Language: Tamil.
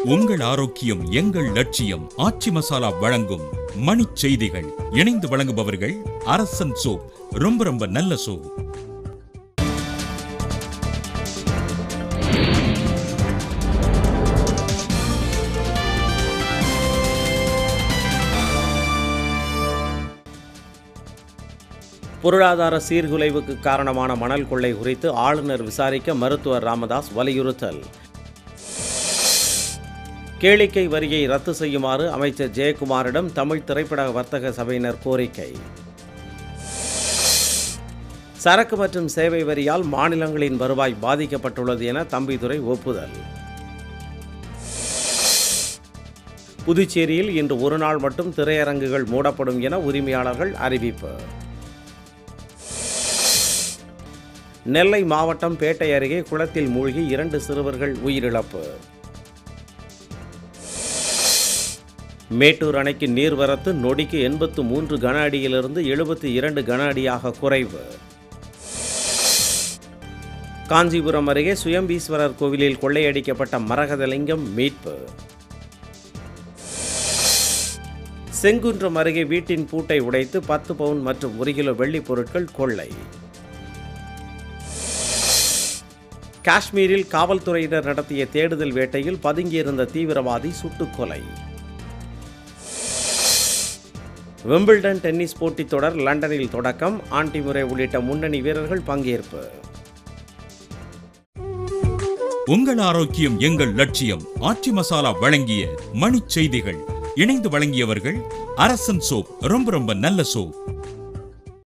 உங்கள் ஆரோக்கியம் எங்கள் லட்சியம் ஆச்சி மசாலா வழங்கும் மணிச் செய்திகள் இணைந்து வழங்குபவர்கள் அரசன் சோப் ரொம்ப ரொம்ப நல்ல சோப் பொருளாதார சீர்குலைவுக்கு காரணமான மணல் கொள்ளை குறித்து ஆளுநர் விசாரிக்க மருத்துவர் ராமதாஸ் வலியுறுத்தல் கேளிக்கை வரியை ரத்து செய்யுமாறு அமைச்சர் ஜெயக்குமாரிடம் தமிழ் திரைப்பட வர்த்தக சபையினர் கோரிக்கை சரக்கு மற்றும் சேவை வரியால் மாநிலங்களின் வருவாய் பாதிக்கப்பட்டுள்ளது என தம்பிதுரை ஒப்புதல் புதுச்சேரியில் இன்று ஒரு நாள் மட்டும் திரையரங்குகள் மூடப்படும் என உரிமையாளர்கள் அறிவிப்பு நெல்லை மாவட்டம் பேட்டை அருகே குளத்தில் மூழ்கி இரண்டு சிறுவர்கள் உயிரிழப்பு மேட்டூர் அணைக்கு நீர்வரத்து நொடிக்கு எண்பத்து மூன்று கன அடியிலிருந்து எழுபத்தி இரண்டு கன அடியாக குறைவு காஞ்சிபுரம் அருகே சுயம்பீஸ்வரர் கோவிலில் கொள்ளையடிக்கப்பட்ட மரகதலிங்கம் மீட்பு செங்குன்றம் அருகே வீட்டின் பூட்டை உடைத்து பத்து பவுன் மற்றும் ஒரு கிலோ வெள்ளிப் பொருட்கள் கொள்ளை காஷ்மீரில் காவல்துறையினர் நடத்திய தேடுதல் வேட்டையில் பதுங்கியிருந்த தீவிரவாதி சுட்டுக் கொலை விம்பிள்டன் டென்னிஸ் போட்டித் தொடர் லண்டனில் தொடக்கம் ஆண்டி முறை உள்ளிட்ட முன்னணி வீரர்கள் பங்கேற்பு உங்கள் ஆரோக்கியம் எங்கள் லட்சியம் ஆச்சி மசாலா வழங்கிய மணிச் செய்திகள் இணைந்து வழங்கியவர்கள் அரசன் சோப் ரொம்ப ரொம்ப நல்ல சோப்